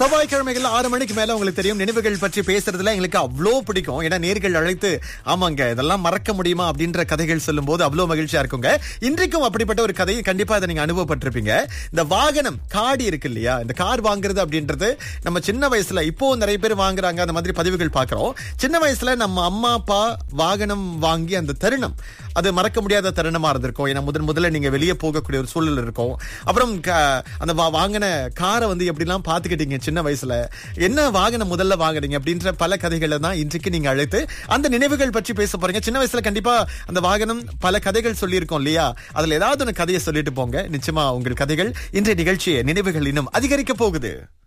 செவ்வாய்க்கிழமைகள் ஆறு மணிக்கு மேல உங்களுக்கு தெரியும் நினைவுகள் பற்றி பேசுறதுல எங்களுக்கு அவ்வளோ பிடிக்கும் ஏன்னா நேர்கள் அழைத்து ஆமாங்க இதெல்லாம் மறக்க முடியுமா அப்படின்ற கதைகள் சொல்லும் போது அவ்வளோ மகிழ்ச்சியா இருக்குங்க இன்றைக்கும் அப்படிப்பட்ட ஒரு கதையை கண்டிப்பா அதை நீங்க அனுபவப்பட்டிருப்பீங்க இந்த வாகனம் காடி இருக்கு இல்லையா இந்த கார் வாங்குறது அப்படின்றது நம்ம சின்ன வயசுல இப்போ நிறைய பேர் வாங்குறாங்க அந்த மாதிரி பதிவுகள் பாக்குறோம் சின்ன வயசுல நம்ம அம்மா அப்பா வாகனம் வாங்கி அந்த தருணம் அது மறக்க முடியாத தருணமா இருந்திருக்கும் ஏன்னா முதன் முதல்ல நீங்க வெளியே போகக்கூடிய ஒரு சூழல் இருக்கும் அப்புறம் க- அந்த வா- வாங்கின காரை வந்து எப்படிலாம் பாத்துக்கிட்டீங்க சின்ன வயசுல என்ன வாகனம் முதல்ல வாங்குறீங்க அப்படின்ற பல கதைகளை தான் இன்றைக்கு நீங்க அழைத்து அந்த நினைவுகள் பற்றி பேச போறீங்க சின்ன வயசுல கண்டிப்பா அந்த வாகனம் பல கதைகள் சொல்லியிருக்கோம் இல்லையா அதுல ஏதாவது ஒரு கதையை சொல்லிட்டு போங்க நிச்சயமா உங்கள் கதைகள் இன்றைய நிகழ்ச்சியை நினைவுகள் இன்னும் அதிகரிக்க போகுது